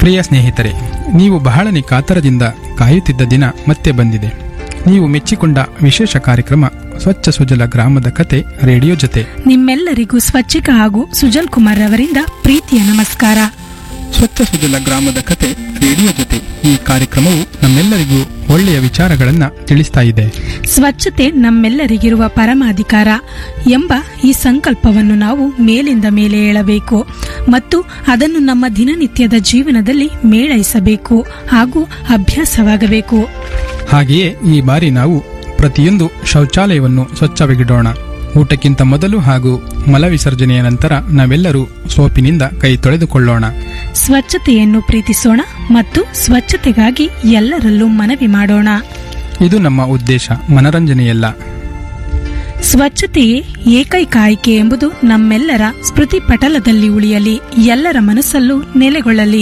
ಪ್ರಿಯ ಸ್ನೇಹಿತರೆ ನೀವು ಬಹಳನೇ ಕಾತರದಿಂದ ಕಾಯುತ್ತಿದ್ದ ದಿನ ಮತ್ತೆ ಬಂದಿದೆ ನೀವು ಮೆಚ್ಚಿಕೊಂಡ ವಿಶೇಷ ಕಾರ್ಯಕ್ರಮ ಸ್ವಚ್ಛ ಸುಜಲ ಗ್ರಾಮದ ಕತೆ ರೇಡಿಯೋ ಜೊತೆ ನಿಮ್ಮೆಲ್ಲರಿಗೂ ಸ್ವಚ್ಛಿಕ ಹಾಗೂ ಸುಜಲ್ ಕುಮಾರ್ ಅವರಿಂದ ಪ್ರೀತಿಯ ನಮಸ್ಕಾರ ಸ್ವಚ್ಛ ಸುಜಲ ಗ್ರಾಮದ ಕತೆ ರೇಡಿಯೋ ಜೊತೆ ಈ ಕಾರ್ಯಕ್ರಮವು ನಮ್ಮೆಲ್ಲರಿಗೂ ಒಳ್ಳೆಯ ವಿಚಾರಗಳನ್ನ ತಿಳಿಸ್ತಾ ಇದೆ ಸ್ವಚ್ಛತೆ ನಮ್ಮೆಲ್ಲರಿಗಿರುವ ಪರಮಾಧಿಕಾರ ಎಂಬ ಈ ಸಂಕಲ್ಪವನ್ನು ನಾವು ಮೇಲಿಂದ ಮೇಲೆ ಏಳಬೇಕು ಮತ್ತು ಅದನ್ನು ನಮ್ಮ ದಿನನಿತ್ಯದ ಜೀವನದಲ್ಲಿ ಮೇಳೈಸಬೇಕು ಹಾಗೂ ಅಭ್ಯಾಸವಾಗಬೇಕು ಹಾಗೆಯೇ ಈ ಬಾರಿ ನಾವು ಪ್ರತಿಯೊಂದು ಶೌಚಾಲಯವನ್ನು ಸ್ವಚ್ಛವಾಗಿಡೋಣ ಊಟಕ್ಕಿಂತ ಮೊದಲು ಹಾಗೂ ಮಲ ವಿಸರ್ಜನೆಯ ನಂತರ ನಾವೆಲ್ಲರೂ ಸೋಪಿನಿಂದ ಕೈ ತೊಳೆದುಕೊಳ್ಳೋಣ ಸ್ವಚ್ಛತೆಯನ್ನು ಪ್ರೀತಿಸೋಣ ಮತ್ತು ಸ್ವಚ್ಛತೆಗಾಗಿ ಎಲ್ಲರಲ್ಲೂ ಮನವಿ ಮಾಡೋಣ ಇದು ನಮ್ಮ ಉದ್ದೇಶ ಮನರಂಜನೆಯಲ್ಲ ಸ್ವಚ್ಛತೆಯೇ ಏಕೈಕ ಆಯ್ಕೆ ಎಂಬುದು ನಮ್ಮೆಲ್ಲರ ಸ್ಮೃತಿ ಪಟಲದಲ್ಲಿ ಉಳಿಯಲಿ ಎಲ್ಲರ ಮನಸ್ಸಲ್ಲೂ ನೆಲೆಗೊಳ್ಳಲಿ